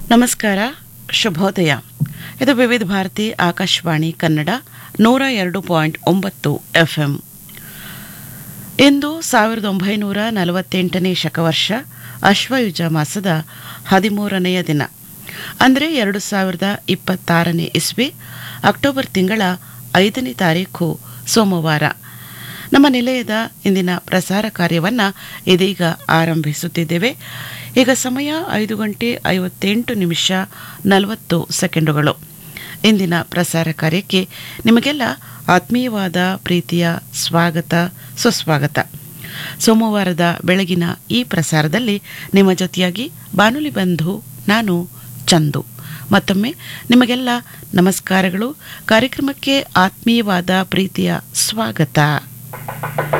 ನಮಸ್ಕಾರ ಶುಭೋದಯ ಇದು ವಿವಿಧ ಭಾರತಿ ಆಕಾಶವಾಣಿ ಕನ್ನಡ ನೂರ ಎರಡು ಪಾಯಿಂಟ್ ಒಂಬತ್ತು ಎಫ್ಎಂ ಇಂದು ಸಾವಿರದ ಒಂಬೈನೂರ ನಲವತ್ತೆಂಟನೇ ಶಕವರ್ಷ ಅಶ್ವಯುಜ ಮಾಸದ ಹದಿಮೂರನೆಯ ದಿನ ಅಂದರೆ ಎರಡು ಸಾವಿರದ ಇಪ್ಪತ್ತಾರನೇ ಇಸ್ವಿ ಅಕ್ಟೋಬರ್ ತಿಂಗಳ ಐದನೇ ತಾರೀಖು ಸೋಮವಾರ ನಮ್ಮ ನಿಲಯದ ಇಂದಿನ ಪ್ರಸಾರ ಕಾರ್ಯವನ್ನು ಇದೀಗ ಆರಂಭಿಸುತ್ತಿದ್ದೇವೆ ಈಗ ಸಮಯ ಐದು ಗಂಟೆ ಐವತ್ತೆಂಟು ನಿಮಿಷ ನಲವತ್ತು ಸೆಕೆಂಡುಗಳು ಇಂದಿನ ಪ್ರಸಾರ ಕಾರ್ಯಕ್ಕೆ ನಿಮಗೆಲ್ಲ ಆತ್ಮೀಯವಾದ ಪ್ರೀತಿಯ ಸ್ವಾಗತ ಸುಸ್ವಾಗತ ಸೋಮವಾರದ ಬೆಳಗಿನ ಈ ಪ್ರಸಾರದಲ್ಲಿ ನಿಮ್ಮ ಜೊತೆಯಾಗಿ ಬಾನುಲಿ ಬಂಧು ನಾನು ಚಂದು ಮತ್ತೊಮ್ಮೆ ನಿಮಗೆಲ್ಲ ನಮಸ್ಕಾರಗಳು ಕಾರ್ಯಕ್ರಮಕ್ಕೆ ಆತ್ಮೀಯವಾದ ಪ್ರೀತಿಯ ಸ್ವಾಗತ